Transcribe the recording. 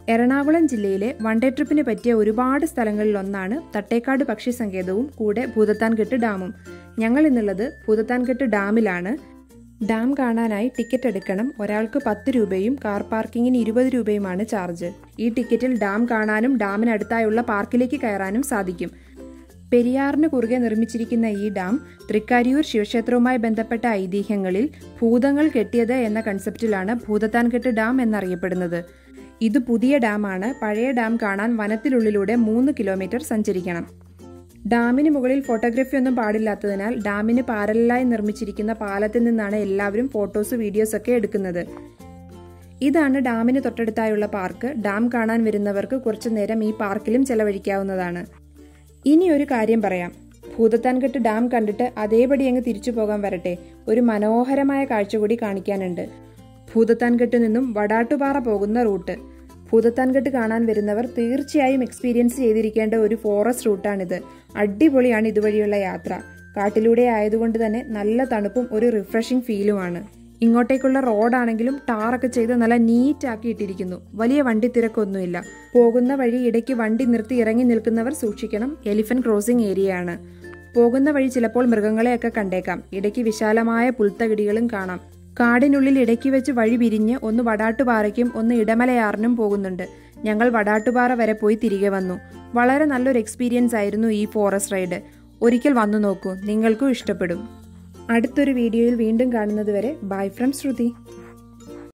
എറണാകുളം ജില്ലയിലെ one day ട്രിപ്പിന് പറ്റിയ ഒരുപാട് സ്ഥലങ്ങളിലൊന്നാണ് തട്ടേക്കാട് പക്ഷി സങ്കേതവും കൂടെ ഭൂതത്താൻകെട്ട് ഡാമും ഞങ്ങൾ ഇന്നുള്ളത് ഭൂതത്താൻകെട്ട് ഡാമിലാണ് ഡാം കാണാനായി ടിക്കറ്റ് എടുക്കണം ഒരാൾക്ക് പത്ത് രൂപയും കാർ പാർക്കിങ്ങിന് ഇരുപത് രൂപയുമാണ് ചാർജ് ഈ ടിക്കറ്റിൽ ഡാം കാണാനും ഡാമിനടുത്തായുള്ള പാർക്കിലേക്ക് കയറാനും സാധിക്കും പെരിയാറിന് കുറുകെ നിർമ്മിച്ചിരിക്കുന്ന ഈ ഡാം തൃക്കാരിയൂർ ശിവക്ഷേത്രവുമായി ബന്ധപ്പെട്ട ഐതിഹ്യങ്ങളിൽ ഭൂതങ്ങൾ കെട്ടിയത് എന്ന കൺസെപ്റ്റിലാണ് ഭൂതത്താൻകെട്ട് ഡാം എന്നറിയപ്പെടുന്നത് ഇത് പുതിയ ഡാമാണ് പഴയ ഡാം കാണാൻ വനത്തിനുള്ളിലൂടെ മൂന്ന് കിലോമീറ്റർ സഞ്ചരിക്കണം ഡാമിന് മുകളിൽ ഫോട്ടോഗ്രാഫി ഒന്നും പാടില്ലാത്തതിനാൽ ഡാമിന് പാരലായി നിർമ്മിച്ചിരിക്കുന്ന പാലത്തിൽ നിന്നാണ് എല്ലാവരും ഫോട്ടോസ് വീഡിയോസ് ഒക്കെ എടുക്കുന്നത് ഇതാണ് ഡാമിന് തൊട്ടടുത്തായുള്ള പാർക്ക് ഡാം കാണാൻ വരുന്നവർക്ക് കുറച്ചു നേരം ഈ പാർക്കിലും ചെലവഴിക്കാവുന്നതാണ് ഇനി ഒരു കാര്യം പറയാം ഭൂതത്താൻകെട്ട് ഡാം കണ്ടിട്ട് അതേപടി അങ്ങ് തിരിച്ചു പോകാൻ വരട്ടെ ഒരു മനോഹരമായ കാഴ്ച കൂടി കാണിക്കാനുണ്ട് ഭൂതത്താൻകെട്ട് നിന്നും വടാട്ടുപാറ പോകുന്ന റൂട്ട് ഭൂതത്താൻകെട്ട് കാണാൻ വരുന്നവർ തീർച്ചയായും എക്സ്പീരിയൻസ് ചെയ്തിരിക്കേണ്ട ഒരു ഫോറസ്റ്റ് റൂട്ടാണിത് അടിപൊളിയാണ് ഇതുവഴിയുള്ള യാത്ര കാട്ടിലൂടെ ആയതുകൊണ്ട് തന്നെ നല്ല തണുപ്പും ഒരു റിഫ്രഷിംഗ് ഫീലുമാണ് ഇങ്ങോട്ടേക്കുള്ള റോഡാണെങ്കിലും ടാറൊക്കെ ചെയ്ത് നല്ല നീറ്റ് ആക്കി ഇട്ടിരിക്കുന്നു വലിയ വണ്ടി തിരക്കൊന്നുമില്ല പോകുന്ന വഴി ഇടയ്ക്ക് വണ്ടി നിർത്തി ഇറങ്ങി നിൽക്കുന്നവർ സൂക്ഷിക്കണം എലിഫന്റ് ക്രോസിംഗ് ഏരിയയാണ് പോകുന്ന വഴി ചിലപ്പോൾ മൃഗങ്ങളെയൊക്കെ കണ്ടേക്കാം ഇടയ്ക്ക് വിശാലമായ പുൽത്തകിടികളും കാണാം കാടിനുള്ളിൽ ഇടയ്ക്ക് വെച്ച് വഴി പിരിഞ്ഞ് ഒന്ന് വടാട്ടുപാറയ്ക്കും ഒന്ന് ഇടമലയാറിനും പോകുന്നുണ്ട് ഞങ്ങൾ വടാട്ടുപാറ വരെ പോയി തിരികെ വന്നു വളരെ നല്ലൊരു എക്സ്പീരിയൻസ് ആയിരുന്നു ഈ ഫോറസ്റ്റ് റൈഡ് ഒരിക്കൽ വന്നു നോക്കൂ നിങ്ങൾക്കും ഇഷ്ടപ്പെടും അടുത്തൊരു വീഡിയോയിൽ വീണ്ടും കാണുന്നത് വരെ ബൈ ഫ്രം ശ്രുതി